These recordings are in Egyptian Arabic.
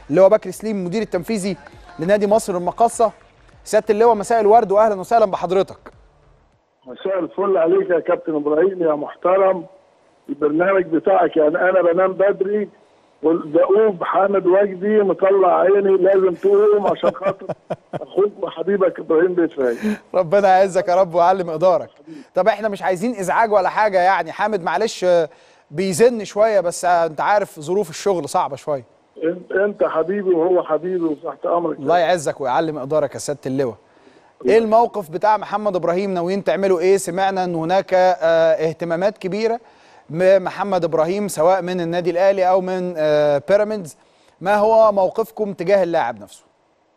اللي هو بكر سليم المدير التنفيذي لنادي مصر المقاصه سياده اللواء مساء الورد واهلا وسهلا بحضرتك مساء الفل عليك يا كابتن ابراهيم يا محترم البرنامج بتاعك يعني انا بنام بدري والدؤوب حامد وجدي مطلع عيني لازم تقوم عشان خاطر اخوك وحبيبك ابراهيم بيتفاجئ ربنا يعزك يا رب ويعلي مقدارك طب احنا مش عايزين ازعاج ولا حاجه يعني حامد معلش آه، بيزن شويه بس آه، انت عارف ظروف الشغل صعبه شويه انت انت حبيبي وهو حبيبي وتحت امرك الله يعزك ويعلي مقدارك يا سياده اللواء ايه الموقف بتاع محمد ابراهيم ناويين تعملوا ايه سمعنا ان هناك آه، اهتمامات كبيره بمحمد ابراهيم سواء من النادي الاهلي او من آه، بيراميدز ما هو موقفكم تجاه اللاعب نفسه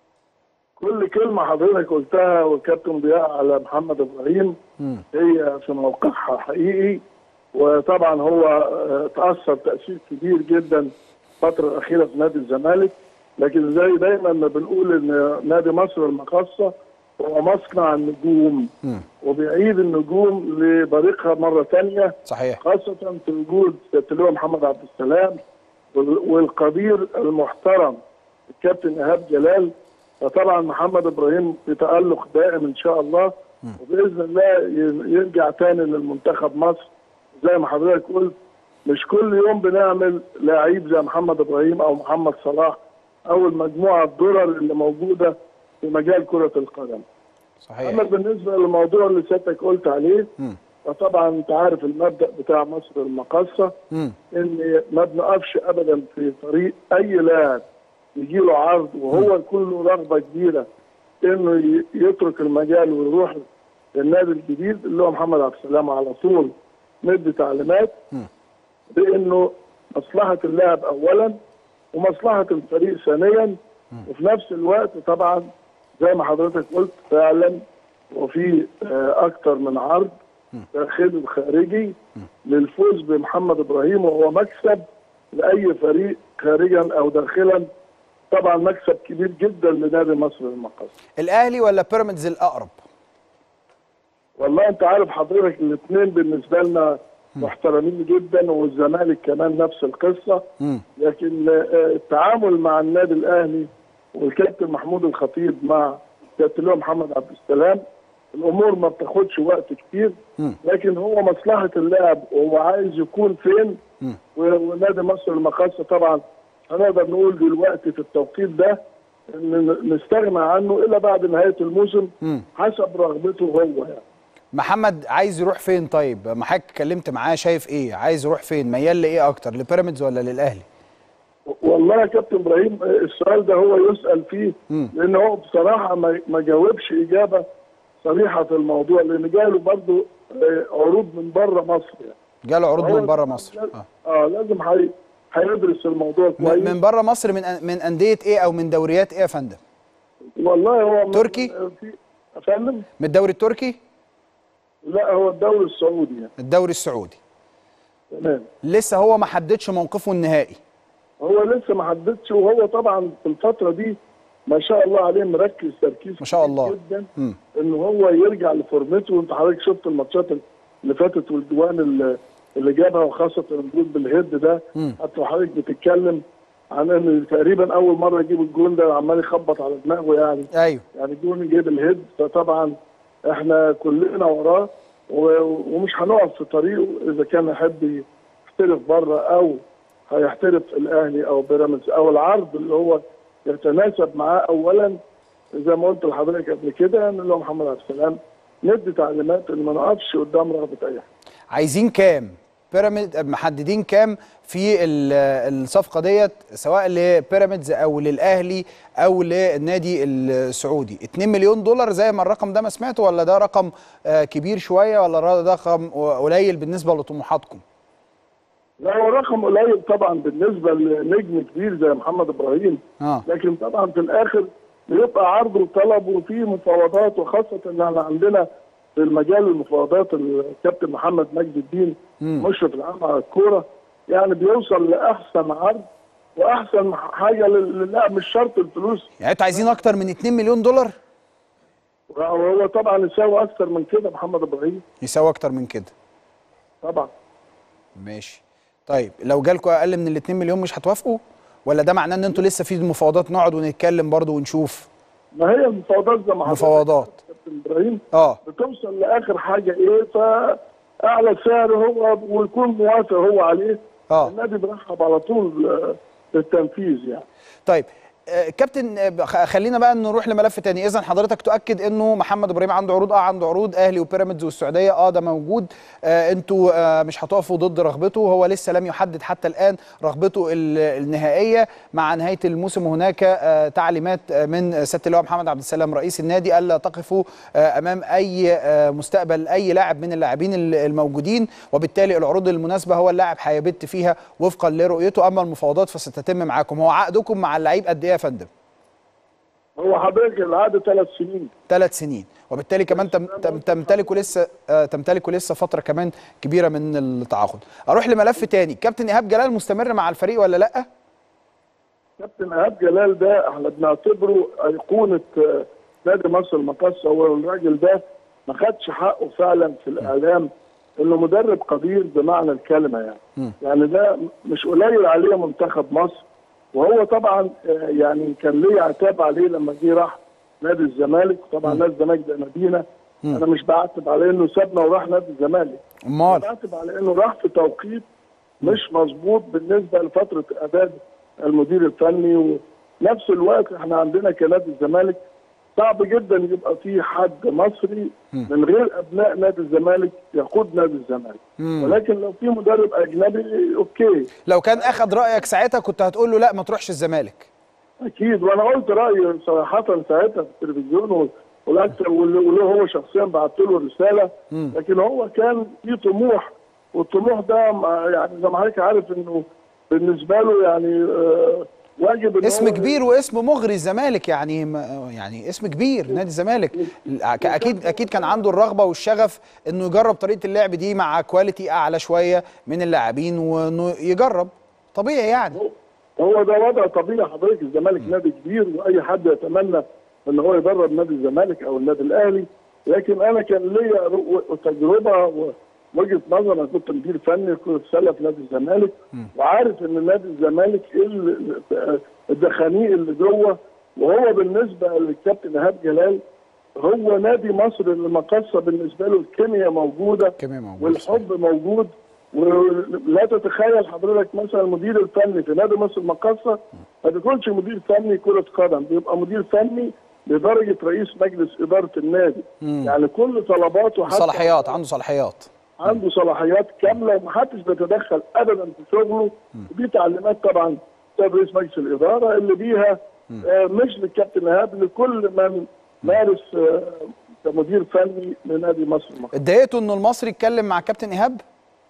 كل كلمه حضرتك قلتها والكابتن ضياء على محمد ابراهيم هي في موقعها حقيقي وطبعا هو آه، تاثر تاثير كبير جدا الفتره الاخيره في نادي الزمالك لكن زي دايما ما بنقول ان نادي مصر المقاصه هو مصنع النجوم وبيعيد النجوم لبريقها مره ثانيه صحيح خاصة في وجود سيادة اللواء محمد عبد السلام وال- والقدير المحترم الكابتن إيهاب جلال فطبعا محمد إبراهيم في تألق دائم إن شاء الله وبإذن الله ي- يرجع تاني للمنتخب مصر زي ما حضرتك قلت مش كل يوم بنعمل لعيب زي محمد إبراهيم أو محمد صلاح أو المجموعة الدرر اللي موجودة في مجال كرة القدم. صحيح اما بالنسبه للموضوع اللي سيادتك قلت عليه فطبعا انت عارف المبدا بتاع مصر المقاصه مم. ان ما بنقفش ابدا في طريق اي لاعب يجي له عرض وهو يكون له رغبه كبيره انه ي- يترك المجال ويروح للنادي الجديد اللي هو محمد عبد السلام على طول ندي تعليمات بانه مصلحه اللاعب اولا ومصلحه الفريق ثانيا وفي نفس الوقت طبعا زي ما حضرتك قلت فعلا وفي آه، اكتر من عرض داخلي وخارجي للفوز بمحمد ابراهيم وهو مكسب لاي فريق خارجا او داخلا طبعا مكسب كبير جدا لنادي مصر المقاصة الاهلي ولا بيراميدز الاقرب والله انت عارف حضرتك الاثنين بالنسبه لنا محترمين جدا والزمالك كمان نفس القصه مم. لكن آه، التعامل مع النادي الاهلي والكابتن محمود الخطيب مع كابتن اللواء محمد عبد السلام الامور ما بتاخدش وقت كتير لكن هو مصلحه اللاعب وهو عايز يكون فين و- ونادي مصر المقاصه طبعا هنقدر نقول دلوقتي في التوقيت ده ان نستغنى عنه الا بعد نهايه الموسم حسب رغبته هو يعني محمد عايز يروح فين طيب ما حضرتك اتكلمت معاه شايف ايه عايز يروح فين ميال لايه اكتر لبيراميدز ولا للاهلي والله يا كابتن ابراهيم السؤال ده هو يسال فيه لان هو بصراحه ما ما جاوبش اجابه صريحه في الموضوع لان جاله برضه آه، عروض من بره مصر يعني جاله عروض هو من بره مصر لاز- آه. اه لازم هي- هيدرس الموضوع من كويس من بره مصر من أن- من انديه ايه او من دوريات ايه يا فندم والله هو من- تركي؟ في يا فندم من الدوري التركي لا هو الدوري السعودي يعني الدوري السعودي تمام لسه هو ما حددش موقفه النهائي هو لسه ما حددش وهو طبعا في الفتره دي ما شاء الله عليه مركز تركيز ما شاء كبير الله. جدا مم. ان هو يرجع لفورمته وانت حضرتك شفت الماتشات اللي فاتت والجوان اللي, اللي جابها وخاصه الجول بالهيد ده حتى حضرتك بتتكلم عن ان تقريبا اول مره يجيب الجول ده عمال يخبط على دماغه يعني ايوه يعني جون جيب الهيد فطبعا احنا كلنا وراه و- ومش هنقف في طريقه اذا كان يحب يحترف بره او هيحترف الاهلي او بيراميدز او العرض اللي هو يتناسب معاه اولا زي ما قلت لحضرتك قبل كده ان اللي هو محمد عبد السلام ندي تعليمات ان ما نقفش قدام رغبه اي حد عايزين كام بيراميد محددين كام في ال- الصفقه ديت سواء لبيراميدز او للاهلي او للنادي السعودي 2 مليون دولار زي ما الرقم ده ما سمعته ولا ده رقم آه، كبير شويه ولا ده رقم قليل بالنسبه لطموحاتكم لا هو رقم قليل طبعا بالنسبه لنجم كبير زي محمد ابراهيم اه لكن طبعا في الاخر بيبقى عرض وطلب وفي مفاوضات وخاصه ان احنا عندنا في المجال المفاوضات الكابتن محمد مجد الدين مشرف العام على الكوره يعني بيوصل لاحسن عرض واحسن حاجه لل- للاعب مش شرط الفلوس يعني انتوا عايزين اكتر من 2 مليون دولار وهو طبعا يساوي اكثر من كده محمد ابراهيم يساوي اكتر من كده طبعا ماشي طيب لو جالكوا اقل من ال 2 مليون مش هتوافقوا ولا ده معناه ان انتوا لسه في مفاوضات نقعد ونتكلم برضو ونشوف ما هي المفاوضات زي ما حضرتك مفاوضات كابتن ابراهيم اه بتوصل لاخر حاجه ايه فاعلى سعر هو ويكون موافق هو عليه اه النادي بيرحب على طول آه، بالتنفيذ يعني طيب آه، كابتن آه، خ- خلينا بقى نروح لملف تاني اذا حضرتك تؤكد انه محمد ابراهيم عنده عروض اه عنده عروض اهلي وبيراميدز والسعوديه اه ده موجود آه انتوا آه مش هتقفوا ضد رغبته هو لسه لم يحدد حتى الان رغبته ال- النهائيه مع نهايه الموسم هناك آه تعليمات آه، من سياده اللواء محمد عبد السلام رئيس النادي الا تقفوا آه امام اي آه مستقبل اي لاعب من اللاعبين ال- الموجودين وبالتالي العروض المناسبه هو اللاعب هيبت فيها وفقا لرؤيته اما المفاوضات فستتم معاكم هو عقدكم مع اللعيب قد ايه يا فندم؟ هو حضرتك العقد ثلاث سنين ثلاث سنين وبالتالي كمان تم تم تمتلكوا لسه آه، تمتلكوا لسه فتره كمان كبيره من التعاقد اروح لملف تاني كابتن ايهاب جلال مستمر مع الفريق ولا لا كابتن ايهاب جلال ده احنا بنعتبره ايقونه آه، نادي مصر المقاصه هو الراجل ده ما خدش حقه فعلا في الاعلام انه مدرب قدير بمعنى الكلمه يعني مم. يعني ده مش قليل عليه منتخب مصر وهو طبعا آه، يعني كان ليه عتاب عليه لما جه راح نادي الزمالك طبعا نادي الزمالك ده نادينا انا مش بعتب عليه انه سابنا وراح نادي الزمالك امال بعتب على انه راح في توقيت مش مظبوط بالنسبه لفتره اعداد المدير الفني ونفس الوقت احنا عندنا كنادي الزمالك صعب جدا يبقى في حد مصري من غير ابناء نادي الزمالك يقود نادي الزمالك مم. ولكن لو في مدرب اجنبي اوكي لو كان اخذ رايك ساعتها كنت هتقول له لا ما تروحش الزمالك اكيد وانا قلت رايي صراحه ساعتها في التلفزيون و- والاكثر واللي واللي هو شخصيا بعت له رساله مم. لكن هو كان في طموح والطموح ده ما- يعني زي ما حضرتك عارف انه بالنسبه له يعني آه، واجب إن اسم هو- كبير واسم مغري الزمالك يعني ما- يعني اسم كبير نادي الزمالك اكيد اكيد كان عنده الرغبه والشغف انه يجرب طريقه اللعب دي مع كواليتي اعلى شويه من اللاعبين وانه يجرب طبيعي يعني هو ده وضع طبيعي حضرتك الزمالك نادي كبير واي حد يتمنى ان هو يدرب نادي الزمالك او النادي الاهلي لكن انا كان ليا رو- تجربه ووجهه نظر انا كنت مدير فني كنت سله في نادي الزمالك وعارف ان نادي الزمالك ايه ال- ال- الدخانيق اللي جوه وهو بالنسبه للكابتن ايهاب جلال هو نادي مصر المقصه بالنسبه له الكيمياء موجوده كمان موجود والحب موجود ولا تتخيل حضرتك مثلا المدير الفني في نادي مصر المقاصه ما بيكونش مدير فني كره قدم بيبقى مدير فني لدرجه رئيس مجلس اداره النادي مم. يعني كل طلباته حتى صلاحيات عنده صلاحيات عنده صلاحيات كامله ومحدش بيتدخل ابدا في شغله دي تعليمات طبعا بتاع رئيس مجلس الاداره اللي بيها آه مش للكابتن ايهاب لكل من مارس آه كمدير فني لنادي مصر المقاصه اتضايقتوا انه المصري اتكلم مع كابتن ايهاب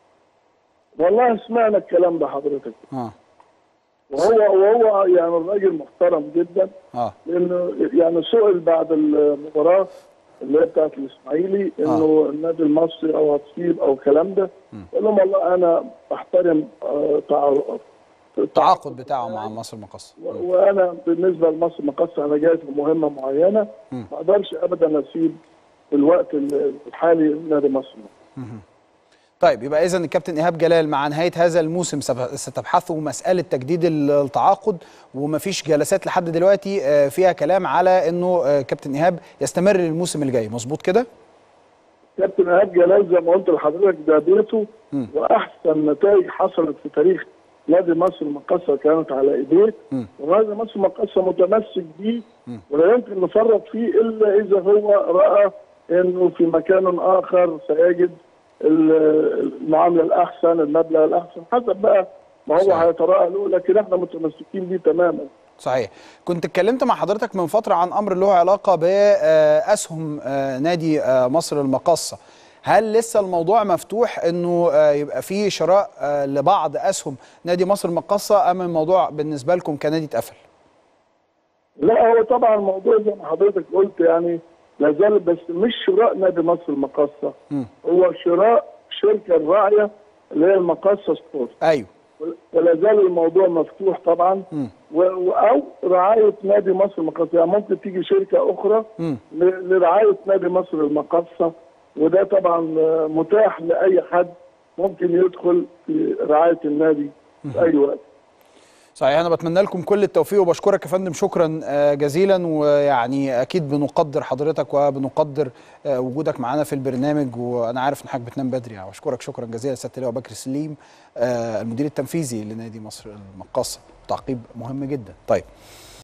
والله سمعنا الكلام ده حضرتك اه وهو وهو يعني الراجل محترم جدا اه لانه يعني سئل بعد المباراه اللي هي بتاعت الاسماعيلي انه النادي المصري او هتصيب او الكلام ده قال لهم والله انا بحترم آه، تع- التعاقد بتاعه مع مصر المقصه و- وانا بالنسبه لمصر مقصه انا جاي في مهمه معينه ما اقدرش ابدا اسيب في الوقت الحالي نادي مصر طيب يبقى اذا الكابتن ايهاب جلال مع نهايه هذا الموسم سب- ستبحثوا مساله تجديد ال- التعاقد ومفيش جلسات لحد دلوقتي آه، فيها كلام على انه آه، كابتن ايهاب يستمر للموسم الجاي مظبوط كده كابتن ايهاب جلال زي ما قلت لحضرتك ده بيته مم. واحسن نتائج حصلت في تاريخ نادي مصر المقاصه كانت على ايديه مم. ونادي مصر المقاصه متمسك بيه ولا يمكن نفرط فيه الا اذا هو راى انه في مكان اخر سيجد ال- المعامله الاحسن المبلغ الاحسن حسب بقى ما هو صحيح. هيتراءى له لكن احنا متمسكين بيه تماما صحيح كنت اتكلمت مع حضرتك من فترة عن أمر له علاقة بأسهم نادي آه، مصر المقاصة هل لسه الموضوع مفتوح انه آه، يبقى فيه شراء آه، لبعض اسهم نادي مصر المقاصة ام الموضوع بالنسبة لكم كنادي اتقفل لا هو طبعا الموضوع زي ما حضرتك قلت يعني لا زال بس مش شراء نادي مصر المقاصه مم. هو شراء شركه الراعيه اللي هي المقاصه سبورت ايوه ولا زال الموضوع مفتوح طبعا مم. و- و- او رعايه نادي مصر المقاصه يعني ممكن تيجي شركه اخرى مم. ل- لرعايه نادي مصر المقاصه وده طبعا آه، متاح لاي حد ممكن يدخل في رعايه النادي في اي وقت صحيح انا بتمنى لكم كل التوفيق وبشكرك يا فندم شكرا آه، جزيلا ويعني اكيد بنقدر حضرتك وبنقدر آه، وجودك معانا في البرنامج وانا عارف ان حضرتك بتنام بدري يعني بشكرك شكرا جزيلا سياده اللواء بكر سليم آه، المدير التنفيذي لنادي مصر المقاصه تعقيب مهم جدا طيب